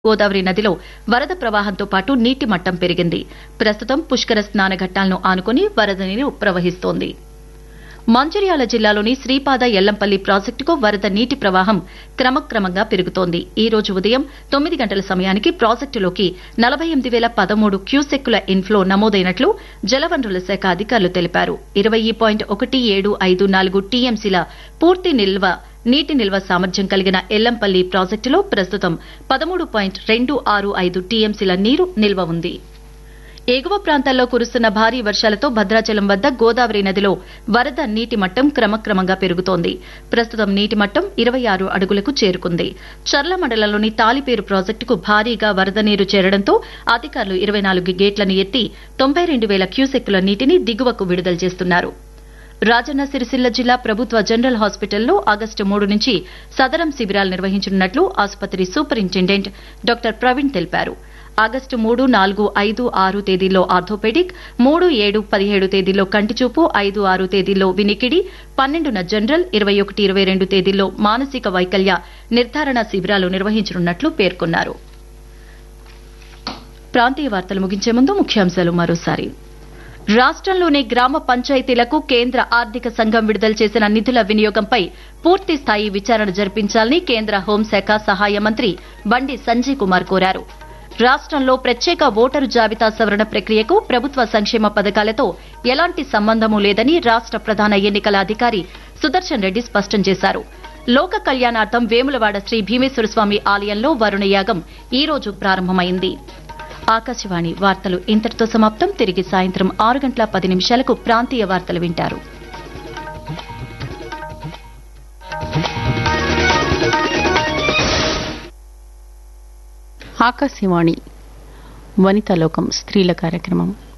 గోదావరి నదిలో వరద ప్రవాహంతో పాటు నీటి మట్టం పెరిగింది ప్రస్తుతం పుష్కర స్నాన ఘట్టాలను ఆనుకుని వరద నీరు ప్రవహిస్తోంది మంచిర్యాల జిల్లాలోని శ్రీపాద ఎల్లంపల్లి ప్రాజెక్టుకు వరద నీటి ప్రవాహం క్రమక్రమంగా పెరుగుతోంది ఈ రోజు ఉదయం తొమ్మిది గంటల సమయానికి ప్రాజెక్టులోకి నలభై ఎనిమిది వేల పదమూడు క్యూసెక్కుల ఇన్ఫ్లో నమోదైనట్లు జలవనరుల శాఖ అధికారులు తెలిపారు ఇరవై పాయింట్ ఒకటి ఏడు ఐదు నాలుగు టీఎంసీల పూర్తి నిల్వ నీటి నిల్వ సామర్థ్యం కలిగిన ఎల్లంపల్లి ప్రాజెక్టులో ప్రస్తుతం పదమూడు పాయింట్ రెండు ఆరు ఐదు టీఎంసీల నీరు నిల్వ ఉంది ఎగువ ప్రాంతాల్లో కురుస్తున్న భారీ వర్షాలతో భద్రాచలం వద్ద గోదావరి నదిలో వరద నీటి మట్టం క్రమక్రమంగా పెరుగుతోంది ప్రస్తుతం నీటి మట్టం ఇరవై ఆరు అడుగులకు చేరుకుంది చర్ల మండలంలోని తాలిపేరు ప్రాజెక్టుకు భారీగా వరద నీరు చేరడంతో అధికారులు ఇరవై నాలుగు గేట్లను ఎత్తి తొంభై రెండు వేల క్యూసెక్కుల నీటిని దిగువకు విడుదల చేస్తున్నారు రాజన్న సిరిసిల్ల జిల్లా ప్రభుత్వ జనరల్ హాస్పిటల్లో ఆగస్టు మూడు నుంచి సదరం శిబిరాలు నిర్వహించనున్నట్లు ఆసుపత్రి సూపరింటెండెంట్ డాక్టర్ ప్రవీణ్ తెలిపారు ఆగస్టు మూడు నాలుగు ఐదు ఆరు తేదీల్లో ఆర్థోపెడిక్ మూడు ఏడు పదిహేడు తేదీల్లో కంటిచూపు ఐదు ఆరు తేదీల్లో వినికిడి పన్నెండున జనరల్ ఇరవై ఒకటి ఇరవై రెండు తేదీల్లో మానసిక వైకల్య నిర్ధారణ శిబిరాలు నిర్వహించనున్నట్లు పేర్కొన్నారు ప్రాంతీయ వార్తలు ముగించే ముందు ముఖ్యాంశాలు మరోసారి రాష్ట్రంలోని గ్రామ పంచాయతీలకు కేంద్ర ఆర్థిక సంఘం విడుదల చేసిన నిధుల వినియోగంపై పూర్తి స్థాయి విచారణ జరిపించాలని కేంద్ర హోంశాఖ సహాయ మంత్రి బండి సంజయ్ కుమార్ కోరారు రాష్ట్రంలో ప్రత్యేక ఓటరు జాబితా సవరణ ప్రక్రియకు ప్రభుత్వ సంక్షేమ పథకాలతో ఎలాంటి సంబంధమూ లేదని రాష్ట్ర ప్రధాన ఎన్నికల అధికారి సుదర్శన్ రెడ్డి స్పష్టం చేశారు లోక కళ్యాణార్థం వేములవాడ శ్రీ భీమేశ్వర స్వామి ఆలయంలో వరుణ యాగం ఈ రోజు ప్రారంభమైంది ఆకాశవాణి వార్తలు ఇంతటితో సమాప్తం తిరిగి సాయంత్రం ఆరు గంటల పది నిమిషాలకు ప్రాంతీయ వార్తలు వింటారు ఆకాశవాణి వనితాలోకం స్త్రీల కార్యక్రమం